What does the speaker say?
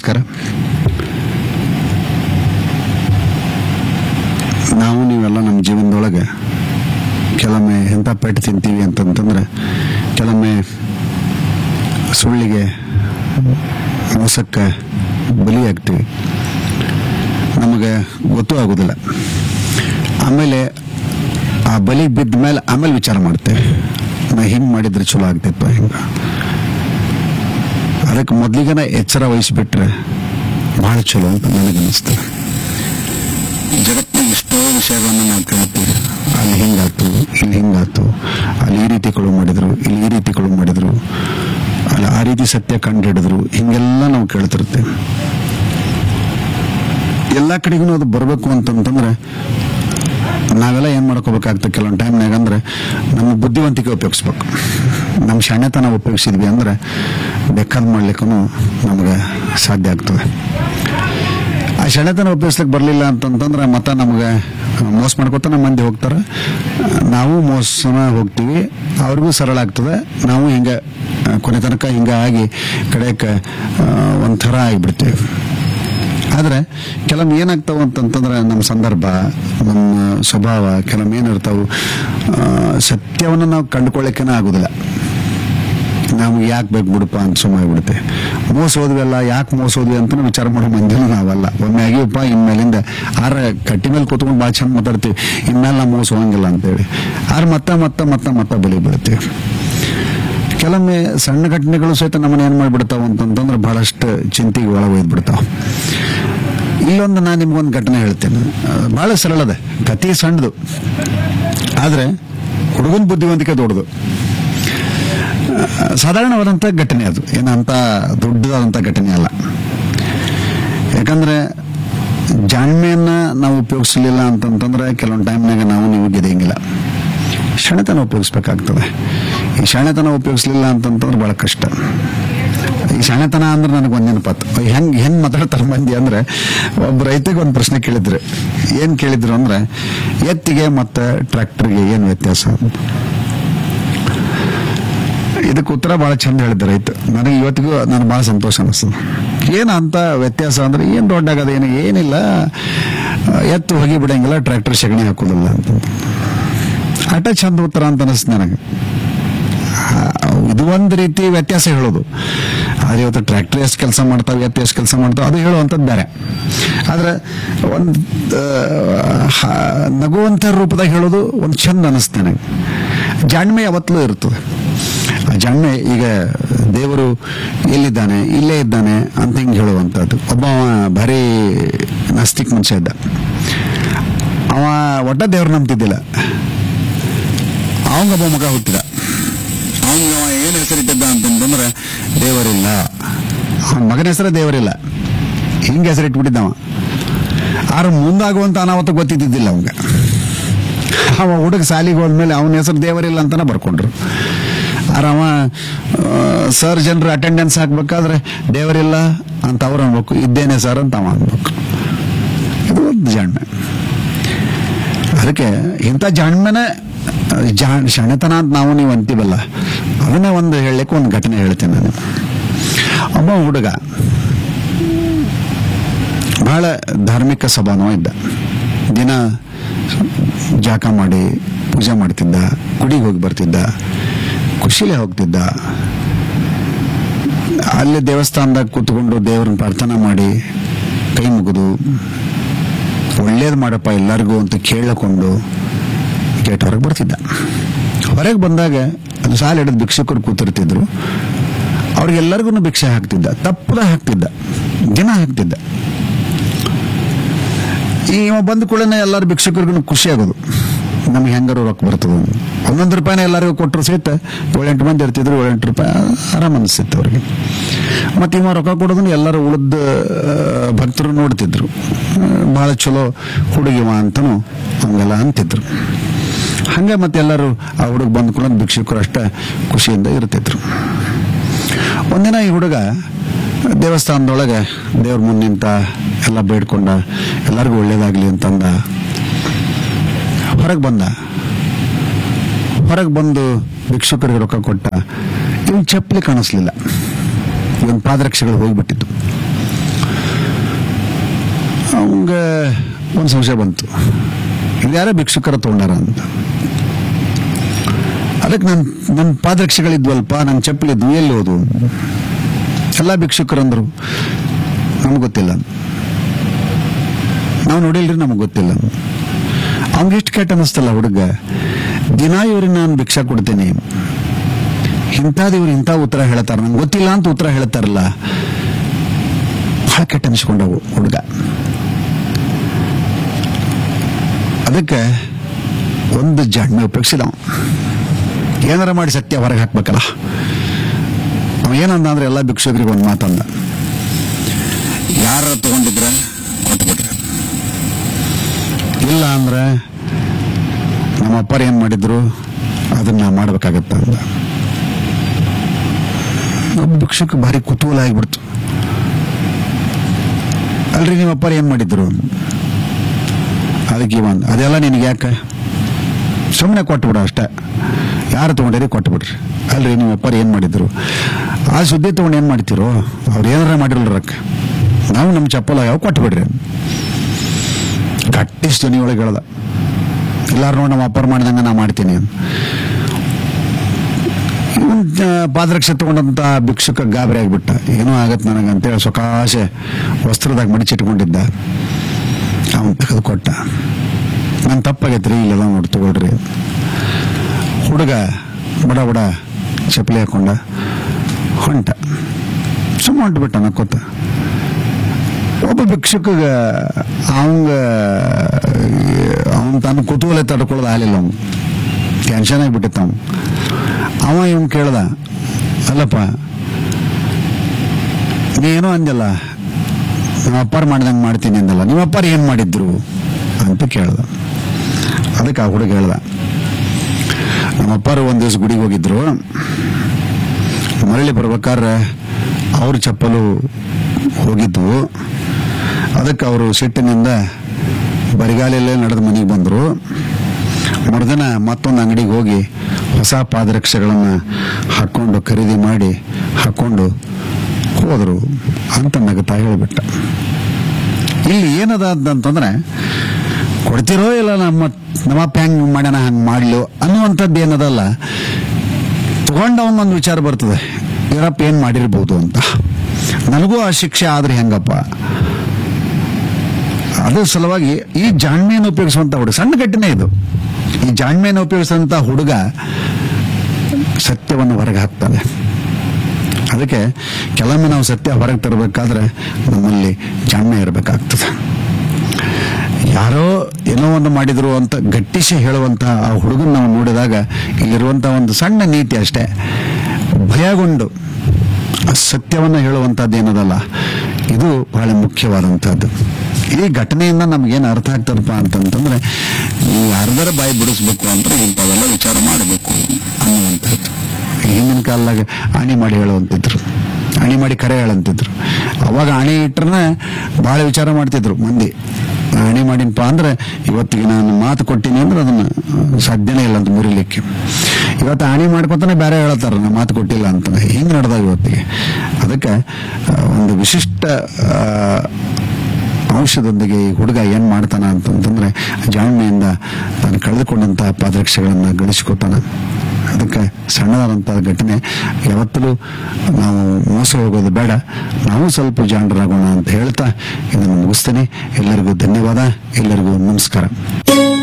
ನಮಸ್ಕಾರ ನಾವು ನೀವೆಲ್ಲ ನಮ್ಮ ಜೀವನದೊಳಗೆ ಕೆಲವೊಮ್ಮೆ ಎಂಥ ಪೆಟ್ಟು ತಿಂತೀವಿ ಅಂತಂತಂದ್ರೆ ಕೆಲವೊಮ್ಮೆ ಸುಳ್ಳಿಗೆ ಮೋಸಕ್ಕೆ ಬಲಿಯಾಗ್ತೀವಿ ನಮಗೆ ಗೊತ್ತೂ ಆಗೋದಿಲ್ಲ ಆಮೇಲೆ ಆ ಬಲಿ ಬಿದ್ದ ಮೇಲೆ ಆಮೇಲೆ ವಿಚಾರ ಮಾಡ್ತೇವೆ ನಾ ಹಿಂಗೆ ಮಾಡಿದ್ರೆ ಚಲೋ ಆಗ್ತಿತ್ತು ಹಿಂಗೆ ಅದಕ್ಕೆ ಮೊದಲಿಗೆನ ಎಚ್ಚರ ವಹಿಸಿಬಿಟ್ರೆ ಬಹಳ ಚಲೋ ಅಂತ ನನಗನ್ನಿಸ್ತದೆ ಜಗತ್ತಿನ ಎಷ್ಟೋ ವಿಷಯಗಳನ್ನು ನಾವು ಕೇಳ್ತೀವಿ ಅಲ್ಲಿ ಹಿಂಗಾತು ಇಲ್ಲಿ ಹಿಂಗಾತು ಅಲ್ಲಿ ಈ ರೀತಿ ಕೊಳು ಮಾಡಿದ್ರು ಇಲ್ಲಿ ಈ ರೀತಿ ಕೊಳು ಮಾಡಿದ್ರು ಅಲ್ಲಿ ಆ ರೀತಿ ಸತ್ಯ ಕಂಡು ಹಿಡಿದ್ರು ಹಿಂಗೆಲ್ಲ ನಾವು ಕೇಳ್ತಿರ್ತೇವೆ ಎಲ್ಲ ಕಡೆಗೂ ಅದು ಬರಬೇಕು ಅಂತಂತಂದ್ರೆ ನಾವೆಲ್ಲ ಏನು ಮಾಡ್ಕೋಬೇಕಾಗ್ತದೆ ಕೆಲವೊಂದು ಟೈಮ್ನಾಗ ಅಂದ್ರೆ ನಮ್ಮ ಬುದ್ಧಿವಂತಿಕೆ ಉಪಯೋಗಿಸ್ಬೇಕು ನಮ್ಮ ಶಾಣ್ಯತನ ಉಪಯೋಗಿಸಿದ್ವಿ ಅಂದ್ರೆ ಬೇಕಾದ್ ಮಾಡ್ಲಿಕ್ಕೂ ನಮಗೆ ಸಾಧ್ಯ ಆಗ್ತದೆ ಆ ಶಾಣ್ಯತನ ಉಪಯೋಗಿಸ್ಲಿಕ್ಕೆ ಬರಲಿಲ್ಲ ಅಂತಂತಂದ್ರೆ ಮತ್ತೆ ನಮಗೆ ಮೋಸ ಮಾಡ್ಕೊತ ನಮ್ಮ ಮಂದಿ ಹೋಗ್ತಾರೆ ನಾವು ಮೋಸನ ಹೋಗ್ತೀವಿ ಅವ್ರಿಗೂ ಸರಳ ಆಗ್ತದೆ ನಾವು ಹಿಂಗೆ ಆ, ಕೊನೆ ತನಕ ಹಿಂಗೆ ಆಗಿ ಕಡೆಗೆ ಒಂಥರ ಆಗಿಬಿಡ್ತೀವಿ ಆದ್ರೆ ಕೆಲವೊಮ್ಮೆ ಏನಾಗ್ತಾವ ಅಂತಂತಂದ್ರೆ ನಮ್ಮ ಸಂದರ್ಭ ನಮ್ಮ ಸ್ವಭಾವ ಕೆಲವೊಮ್ಮೆ ಏನಿರ್ತಾವು ಆ, ಸತ್ಯವನ್ನು ನಾವು ಕಂಡುಕೊಳ್ಳಿಕ್ಕೇನೆ ಆಗುದಿಲ್ಲ ನಾವು ಯಾಕೆ ಬೇಕು ಬಿಡಪ್ಪ ಅಂತ ಸುಮ್ಮನೆ ಮೋಸ ಹೋದ್ವಲ್ಲ ಯಾಕೆ ಮೋಸ ಹೋದ್ವಿ ಅಂತ ವಿಚಾರ ಮಾಡೋ ಮಂದಿನೂ ನಾವಲ್ಲ ಒಮ್ಮೆ ಆಗಿವಪ್ಪ ಇನ್ಮೇಲಿಂದ ಆರ ಕಟ್ಟಿ ಮೇಲೆ ಕೂತ್ಕೊಂಡು ಭಾಳ ಚಂದ ಮಾತಾಡ್ತೀವಿ ಇನ್ಮೇಲೆ ನಾವು ಮೋಸ ಹೋಗಂಗಿಲ್ಲ ಅಂತೇಳಿ ಆದ್ರೆ ಮತ್ತೆ ಮತ್ತೆ ಮತ್ತೆ ಮತ್ತೆ ಬಲಿ ಬೀಳ್ತೀವಿ ಕೆಲವೊಮ್ಮೆ ಸಣ್ಣ ಘಟನೆಗಳು ಸಹಿತ ನಮ್ಮನ್ನ ಏನ್ ಮಾಡ್ಬಿಡ್ತಾವ ಅಂತಂತಂದ್ರೆ ಬಹಳಷ್ಟು ಚಿಂತೆಗೆ ಒಳ ಒಯ್ದ್ಬಿಡ್ತಾವ ಇಲ್ಲೊಂದು ನಾನು ನಿಮ್ಗೊಂದು ಘಟನೆ ಹೇಳ್ತೇನೆ ಅಹ್, ಬಹಳ ಸರಳದ ಕತಿ ಸಣ್ಣದು ಆದ್ರೆ ಹುಡುಗನ ಬುದ್ಧಿವಂತಿಕೆ ದೊಡ್ಡದು ಅಹ್, ಸಾಧಾರಣವಾದಂಥ ಘಟನೆ ಅದು ಏನಂತ ದೊಡ್ಡದಾದಂಥ ಘಟನೆ ಅಲ್ಲ ಯಾಕಂದ್ರೆ ಜಾಣ್ಮೆಯನ್ನ ನಾವು ಉಪಯೋಗಿಸಲಿಲ್ಲ ಅಂತಂತಂದ್ರೆ ಕೆಲವೊಂದು ಟೈಮ್ನಾಗ ನಾವು ನೀವು ಗೆದೆಯಂಗಿಲ್ಲ ಶಾಣೆತನ ಉಪಯೋಗಿಸ್ಬೇಕಾಗ್ತದೆ ಈ ಶಾಣೆತನ ಉಪಯೋಗಿಸ್ಲಿಲ್ಲ ಅಂತಂತಂದ್ರೆ ಬಹಳ ಕಷ್ಟ ಈ ಶಾಣೆತನ ಅಂದ್ರೆ ನನಗೆ ಒಂದು ನೆನಪಾತು ಹೆಂಗ್ ಹೆಂಗ್ ಮಾತಾಡ್ತಾರೆ ಮಂದಿ ಅಂದ್ರೆ ಒಬ್ಬ ರೈತಗೆ ಒಂದು ಪ್ರಶ್ನೆ ಕೇಳಿದ್ರು ಏನ್ ಕೇಳಿದ್ರು ಅಂದ್ರೆ ಎತ್ತಿಗೆ ಮತ್ತೆ ಟ್ರ್ಯಾಕ್ಟರ್ಗೆ ಏನ್ ವ್ಯತ್ಯಾಸ ಅಂತ ಇದಕ್ಕೆ ಉತ್ತರ ಬಹಳ ಚಂದ ಹೇಳಿದ ರೈತ ನನಗೆ ಇವತ್ತಿಗೂ ನನಗೆ ಬಹಳ ಸಂತೋಷ ಅನಿಸ್ತದೆ ಏನು ಅಂತ ವ್ಯತ್ಯಾಸ ಅಂದ್ರೆ ಏನು ದೊಡ್ಡ ಆಗದ ಏನು ಏನಿಲ್ಲ ಎತ್ತು ಹೋಗಿ ಬಿಡಂಗಿಲ್ಲ ಟ್ರ್ಯಾಕ್ಟರ್ ಸಗಣಿ ಹಾಕೋದಿಲ್ಲ ಅಂತ ಆಟ ಚಂದ ಉತ್ತರ ಅಂತ ಅನಿಸ್ತು ನನಗೆ ಆ, ಇದು ಒಂದು ರೀತಿ ವ್ಯತ್ಯಾಸ ಹೇಳೋದು ಆದ್ರೆ ಇವತ್ತು ಟ್ರ್ಯಾಕ್ಟರ್ ಎಷ್ಟು ಕೆಲಸ ಮಾಡ್ತಾವೆ ಎತ್ತು ಎಷ್ಟು ಕೆಲಸ ಮಾಡ್ತಾವೆ ಅದು ಹೇಳುವಂಥದ್ದು ಬೇರೆ ಆದ್ರೆ ಒಂದು ನಗುವಂಥ ರೂಪದಾಗ ಹೇಳೋದು ಒಂದು ಚಂದ ಅನಿಸ್ತು ನನಗೆ ಜಾಣ್ಮೆ ಯಾವತ್ತಲೂ ಇರ್ತದೆ ಆ ಜಾಣ್ಮೆ ಈಗ ದೇವರು ಎಲ್ಲಿದ್ದಾನೆ ಇಲ್ಲೇ ಇದ್ದಾನೆ ಅಂತ ಹಿಂಗೆ ಹೇಳುವಂಥದ್ದು ಒಬ್ಬ ಅವ ಭಾರಿ ನಾಸ್ತಿಕ್ ಮನುಷ್ಯ ಇದ್ದ ಅವ ಒಟ್ಟ ದೇವ್ರು ನಂಬ್ತಿದ್ದಿಲ್ಲ ಅವಂಗೊಬ್ಬ ಮಗ ಹುಟ್ಟಿದ ಅವಂಗ ಅವ ಏನು ಹೆಸರಿಟ್ಟಿದ್ದ ಅಂತಂತಂದ್ರೆ ದೇವರಿಲ್ಲ ಅವನ ಮಗನ ಹೆಸರೇ ದೇವರಿಲ್ಲ ಹಿಂಗೆ ಹೆಸರಿಟ್ಬಿಟ್ಟಿದ್ದವ ಆದ್ರೆ ಮುಂದಾಗುವಂತ ಅನಾಹುತ ಗೊತ್ತಿದ್ದಿದ್ದಿಲ್ಲ ಅವಂಗ ಅವ ಹುಡುಗ ಸಾಲಿಗೆ ಹೋದ್ಮೇಲೆ ಅವನ ಹೆಸರು ದೇವರಿಲ್ಲ ಅಂತಾನೆ ಬರ್ಕೊಂಡ್ರು ಆದ್ರೆ ಅವ ಸರ್ ಜನರು ಅಟೆಂಡೆನ್ಸ್ ಹಾಕ್ಬೇಕಾದ್ರೆ ದೇವರಿಲ್ಲ ಅಂತ ಅವ್ರು ಅನ್ಬೇಕು ಇದ್ದೇನೆ ಸರ್ ಅಂತ ಅವ ಅನ್ಬೇಕು ಇದು ಒಂದು ಜಾಣ್ಮೆ ಅದಕ್ಕೆ ಇಂಥ ಜಾಣ್ಮೆನೆ ಜಾಣ್ ಶಾಣೆತನ ಅಂತ ನಾವು ನೀವು ಅಂತೀವಲ್ಲ ಅದನ್ನೇ ಒಂದು ಹೇಳಲಿಕ್ಕೆ ಒಂದು ಘಟನೆ ಹೇಳ್ತೇನೆ ನಾನು ಒಬ್ಬ ಹುಡುಗ ಬಹಳ ಧಾರ್ಮಿಕ ಸಭಾನವ ಇದ್ದ ದಿನ ಜಾಕ ಮಾಡಿ ಪೂಜೆ ಮಾಡ್ತಿದ್ದ ಗುಡಿಗೆ ಹೋಗಿ ಬರ್ತಿದ್ದ ಖುಷಿಲೇ ಹೋಗ್ತಿದ್ದ ಅಲ್ಲಿ ದೇವಸ್ಥಾನದಾಗ ಕೂತ್ಕೊಂಡು ದೇವ್ರನ್ನ ಪ್ರಾರ್ಥನೆ ಮಾಡಿ ಕೈ ಮುಗಿದು ಒಳ್ಳೇದು ಮಾಡಪ್ಪ ಎಲ್ಲರಿಗೂ ಅಂತ ಕೇಳಿಕೊಂಡು ಗೇಟ್ ಹೊರಗೆ ಬರ್ತಿದ್ದ ಹೊರಗೆ ಬಂದಾಗ ಅದು ಸಾಲ ಹಿಡಿದು ಭಿಕ್ಷುಕರು ಕೂತಿರ್ತಿದ್ರು ಅವ್ರಿಗೆಲ್ಲರಿಗೂ ಭಿಕ್ಷೆ ಹಾಕ್ತಿದ್ದ ತಪ್ಪದ ಹಾಕ್ತಿದ್ದ ದಿನ ಹಾಕ್ತಿದ್ದ ಈ ಇವ ಬಂದ ಕೂಡಲೇ ಎಲ್ಲರೂ ಭಿಕ್ಷುಕರಿಗೂ ಖುಷಿ ಆಗೋದು ನಮ್ಗೆ ಹೆಂಗಾರು ರೊಕ್ಕ ಬರ್ತದ ಒಂದೊಂದು ರೂಪಾಯಿನ ಎಲ್ಲರಿಗೂ ಕೊಟ್ಟರು ಸಹಿತ ಏಳೆಂಟು ಮಂದಿ ಇರ್ತಿದ್ರು ಏಳೆಂಟು ರೂಪಾಯಿ ಆರಾಮ ಅನಿಸ್ತಿತ್ತು ಅವ್ರಿಗೆ ಮತ್ತೆ ಇವ ರೊಕ್ಕ ಕೊಡೋದನ್ನ ಎಲ್ಲರೂ ಉಳಿದ ಭಕ್ತರು ನೋಡ್ತಿದ್ರು ಬಹಳ ಚಲೋ ಹುಡುಗಿವ ಅಂತನೂ ಹಂಗೆಲ್ಲ ಅಂತಿದ್ರು ಹಂಗೆ ಮತ್ತೆ ಎಲ್ಲರೂ ಆ ಹುಡುಗ ಬಂದ ಕೂಡ ಭಿಕ್ಷುಕರು ಅಷ್ಟೇ ಖುಷಿಯಿಂದ ಇರ್ತಿದ್ರು ಒಂದಿನ ಈ ಹುಡುಗ ದೇವಸ್ಥಾನದೊಳಗೆ ದೇವ್ರ ಮುಂದೆ ನಿಂತ ಎಲ್ಲ ಬೇಡ್ಕೊಂಡ ಎಲ್ಲರಿಗೂ ಒಳ್ಳೇದಾಗ್ಲಿ ಅಂತಂದ ಹೊರಗೆ ಬಂದ ಹೊರಗೆ ಬಂದು ಭಿಕ್ಷುಕರಿಗೆ ರೊಕ್ಕ ಕೊಟ್ಟ ಇವನ್ ಚಪ್ಪಲಿ ಕಾಣಿಸ್ಲಿಲ್ಲ ಇವನ್ ಪಾದರಕ್ಷೆಗಳು ಹೋಗ್ಬಿಟ್ಟಿತ್ತು ಅವಂಗ ಒಂದು ಸಂಶಯ ಬಂತು ಇದು ಯಾರೇ ಭಿಕ್ಷುಕರ ತೊಗೊಂಡಾರ ಅಂತ ಅದಕ್ಕೆ ನನ್ನ ನನ್ನ ಪಾದರಕ್ಷೆಗಳಿದ್ವಲ್ಪ ನನ್ನ ಚಪ್ಪಲಿದ್ವು ಎಲ್ಲಿ ಹೋದು ಎಲ್ಲ ಭಿಕ್ಷುಕರಂದ್ರು ನಮ್ಗೆ ಗೊತ್ತಿಲ್ಲ ನಾವು ನೋಡಿಲ್ರಿ ನಮಗೆ ಗೊತ್ತಿಲ್ಲ ಅವ್ನಿಗೆ ಎಷ್ಟು ಕೆಟ್ಟ ಅನ್ನಿಸ್ತಲ್ಲ ಹುಡುಗ ದಿನ ಇವ್ರಿಗೆ ನಾನು ಭಿಕ್ಷಾ ಕೊಡ್ತೇನೆ ಇಂಥದ್ದು ಇವ್ರು ಇಂಥ ಉತ್ತರ ಹೇಳ್ತಾರ ನಂಗೆ ಗೊತ್ತಿಲ್ಲ ಅಂತ ಉತ್ತರ ಹೇಳ್ತಾರಲ್ಲ ಬಹಳ ಕೆಟ್ಟ ಅನಿಸ್ಕೊಂಡವು ಹುಡುಗ ಅದಕ್ಕೆ ಒಂದು ಜಾಣ್ಮೆ ಉಪಯೋಗಿಸಿದ ಅವ. ಏನಾರ ಮಾಡಿ ಸತ್ಯ ಹೊರಗೆ ಹಾಕ್ಬೇಕಲ್ಲ ಅವ ಏನಂದ ಅಂದ್ರೆ ಎಲ್ಲ ಭಿಕ್ಷುಕರಿಗೆ ಒಂದು ಮಾತಂದ ಯಾರ ತಗೊಂಡಿದ್ರ ಕೊಟ್ಬಿಟ್ರೆ ಇಲ್ಲ ಅಂದ್ರೆ ನಮ್ಮ ಅಪ್ಪರು ಏನ್ ಮಾಡಿದ್ರು ಅದನ್ನ ಮಾಡ್ಬೇಕಾಗತ್ತ ಅಂದ ಒಬ್ಬ ಭಿಕ್ಷುಕ ಭಾರಿ ಕುತೂಹಲ ಆಗಿಬಿಡ್ತು ಅಲ್ರಿ ನಿಮ್ಮ ಅಪ್ಪರು ಏನ್ ಮಾಡಿದ್ರು ಅದಕ್ಕೆ ಇವಂದ್ ಅದೆಲ್ಲ ನಿನಗೆ ಯಾಕೆ ಸುಮ್ಮನೆ ಕೊಟ್ಬಿಡು ಅಷ್ಟೇ ಯಾರು ತಗೊಂಡಿರಿ ಕೊಟ್ಬಿಡ್ರಿ ಅಲ್ರಿ ನಿಮ್ಮ ಅಪ್ಪರು ಏನು ಮಾಡಿದ್ರು ಆ ಸುದ್ದಿ ತಗೊಂಡು ಏನು ಮಾಡ್ತಿರೋ ಅವ್ರು ಏನಾರ ಮಾಡಿರಲ್ಲ ರೊಕ್ಕ ನಾವು ನಮ್ಮ ಚಪ್ಪಲ ಯಾವ ಕೊಟ್ಬಿಡ್ರಿ ಗಟ್ಟಿಸ್ ಧ್ವನಿ ಒಳಗೆ ಹೇಳ್ದ ಎಲ್ಲಾರು ನೋಡಿ ನಮ್ಮ ಅಪ್ಪರು ಮಾಡ್ದಂಗೆ ನಾ ಮಾಡ್ತೀನಿ ಅಂತ. ಇವನ್ ಆ, ಪಾದರಕ್ಷೆ ತಗೊಂಡಂತ ಭಿಕ್ಷುಕ ಗಾಬರಿ ಆಗ್ಬಿಟ್ಟ ಏನೋ ಆಗತ್ ನನಗೆ ಅಂತೇಳಿ ಸೊಕಾಸೆ ವಸ್ತ್ರದಾಗ ಮಡಿಚಿಟ್ಕೊಂಡಿದ್ದ ಅವನ್ ತೆಗೆದು ಕೊಟ್ಟ ನನ್ನ ತಪ್ಪಾಗೈತ್ರಿ ಇಲ್ಲದ ನೋಡಿ ತಗೊಳ್ರಿ ಹುಡುಗ ಬಡ ಬಡ ಚಪ್ಪಲಿ ಹಾಕೊಂಡ ಹೊಂಟ ಸುಮ್ಮ ಹೊಂಟ್ಬಿಟ್ಟ ನಕ್ಕೋತ ಒಬ್ಬ ಭಿಕ್ಷುಕಗ ಅವಂಗ ಅವನ್ ತನ್ನ ಕುತೂಹಲ ತಡ್ಕೊಳ್ಳೋದು ಆಗಲಿಲ್ಲ ಅವ್ನು ಟೆನ್ಷನ್ ಆಗಿಬಿಟ್ಟಿತ್ತು ಅವ್ನು ಅವ ಇವನ್ ಕೇಳ್ದ ಅಲ್ಲಪ್ಪ ನೀನು ಅಂದಲ್ಲ ನಮ್ಮ ಅಪ್ಪಾರು ಮಾಡ್ದಂಗೆ ಮಾಡ್ತೀನಿ ಅಂದಲ್ಲ ನಿಮ್ಮ ಅಪ್ಪಾರು ಏನು ಮಾಡಿದ್ರು ಅಂತ ಕೇಳ್ದ ಅದಕ್ಕೆ ಆ ಹುಡುಗ ಹೇಳ್ದ ನಮ್ಮ ಅಪ್ಪಾರು ಒಂದು ದಿವಸ ಗುಡಿಗೆ ಹೋಗಿದ್ರು ಮರಳಿ ಬರ್ಬೇಕಾದ್ರೆ ಅವ್ರ ಚಪ್ಪಲು ಹೋಗಿದ್ವು ಅದಕ್ಕೆ ಅವರು ಸಿಟ್ಟಿನಿಂದ ಬರಿಗಾಲಲ್ಲೇ ನಡೆದು ಮನೆಗೆ ಬಂದರು ಮರುದಿನ ಮತ್ತೊಂದು ಅಂಗಡಿಗೆ ಹೋಗಿ ಹೊಸ ಪಾದರಕ್ಷೆಗಳನ್ನು ಹಾಕ್ಕೊಂಡು ಖರೀದಿ ಮಾಡಿ ಹಾಕ್ಕೊಂಡು ಹೋದರು ಅಂತ ನಗುತ್ತಾ ಹೇಳಿಬಿಟ್ಟ ಇಲ್ಲಿ ಏನದ ಅಂತಂದ್ರೆ ಕೊಡ್ತಿರೋ ಇಲ್ಲ ನಮ್ಮ ನಮ್ಮಪ್ಪ ಹೆಂಗ್ ಮಾಡ್ಯಾನ ಹಂಗೆ ಮಾಡ್ಲು ಅನ್ನುವಂಥದ್ದು ಏನದಲ್ಲ ತಗೊಂಡವನೊಂದು ವಿಚಾರ ಬರ್ತದೆ ಇವರಪ್ಪ ಏನ್ ಮಾಡಿರ್ಬೋದು ಅಂತ ನನಗೂ ಆ ಶಿಕ್ಷೆ ಆದ್ರೆ ಹೆಂಗಪ್ಪ ಅದ್ರ ಸಲುವಾಗಿ ಈ ಜಾಣ್ಮೆಯನ್ನು ಉಪಯೋಗಿಸುವಂತ ಹುಡುಗ ಸಣ್ಣ ಘಟನೆ ಇದು ಈ ಜಾಣ್ಮೆಯನ್ನು ಉಪಯೋಗಿಸುವಂತ ಹುಡುಗ ಸತ್ಯವನ್ನು ಹೊರಗೆ ಹಾಕ್ತಾನೆ ಅದಕ್ಕೆ ಕೆಲವೊಮ್ಮೆ ನಾವು ಸತ್ಯ ಹೊರಗೆ ತರಬೇಕಾದ್ರೆ ನಮ್ಮಲ್ಲಿ ಜಾಣ್ಮೆ ಇರಬೇಕಾಗ್ತದೆ ಯಾರೋ ಏನೋ ಒಂದು ಮಾಡಿದ್ರು ಅಂತ ಗಟ್ಟಿಸಿ ಹೇಳುವಂತ ಆ ಹುಡುಗನ ನಾವು ನೋಡಿದಾಗ ಇಲ್ಲಿರುವಂತಹ ಒಂದು ಸಣ್ಣ ನೀತಿ ಅಷ್ಟೇ ಭಯಗೊಂಡು ಆ ಸತ್ಯವನ್ನು ಹೇಳುವಂತದ್ದು ಏನದಲ್ಲ ಇದು ಬಹಳ ಮುಖ್ಯವಾದಂತಹದ್ದು ಈ ಘಟನೆಯಿಂದ ನಮ್ಗೇನು ಅರ್ಥ ಆಗ್ತದಪ್ಪ ಅಂತಂತಂದ್ರೆ ನೀವು ಯಾರ್ದಾರ ಬಾಯಿ ಬಿಡಿಸ್ಬೇಕು ಅಂದ್ರೆ ಇಂಥವೆಲ್ಲ ವಿಚಾರ ಮಾಡಬೇಕು ಅನ್ನುವಂಥದ್ದು ಹಿಂದಿನ ಕಾಲದಾಗ ಆಣಿ ಮಾಡಿ ಹೇಳುವಂತಿದ್ರು ಆಣಿ ಮಾಡಿ ಕರೆ ಹೇಳಂತಿದ್ರು ಅವಾಗ ಆಣಿ ಇಟ್ರನ ಬಹಳ ವಿಚಾರ ಮಾಡ್ತಿದ್ರು ಮಂದಿ ಆಣಿ ಮಾಡಿನಪ್ಪ ಅಂದ್ರೆ ಇವತ್ತಿಗೆ ನಾನು ಮಾತು ಕೊಟ್ಟಿನಿ ಅಂದ್ರೆ ಅದನ್ನ ಸಾಧ್ಯನೇ ಇಲ್ಲ ಅಂತ ಮುರಿಲಿಕ್ಕೆ ಇವತ್ತು ಆಣಿ ಮಾಡ್ಕೊತಾನೆ ಬೇರೆ ಹೇಳ್ತಾರ ನಾ ಮಾತು ಕೊಟ್ಟಿಲ್ಲ ಅಂತ ಹಿಂಗ್ ನಡೆದ ಇವತ್ತಿಗೆ ಅದಕ್ಕೆ ಆ, ಒಂದು ವಿಶಿಷ್ಟ ಆ, ಅಂಶದೊಂದಿಗೆ ಈ ಹುಡುಗ ಏನ್ ಮಾಡ್ತಾನ ಅಂತಂತಂದ್ರೆ ಜಾಣ್ಮೆಯಿಂದ ತಾನು ಕಳೆದುಕೊಂಡಂತಹ ಪಾದರಕ್ಷೆಗಳನ್ನ ಗಳಿಸ್ಕೊತಾನ ಅದಕ್ಕೆ ಸಣ್ಣದಾದಂತಹ ಘಟನೆ ಯಾವತ್ತಲೂ ನಾವು ಮೋಸ ಹೋಗೋದು ಬೇಡ ನಾವು ಸ್ವಲ್ಪ ಜಾಣರಾಗೋಣ ಅಂತ ಹೇಳ್ತಾ ಇದನ್ನು ಮುಗಿಸ್ತೇನೆ ಎಲ್ಲರಿಗೂ ಧನ್ಯವಾದ ಎಲ್ಲರಿಗೂ ನಮಸ್ಕಾರ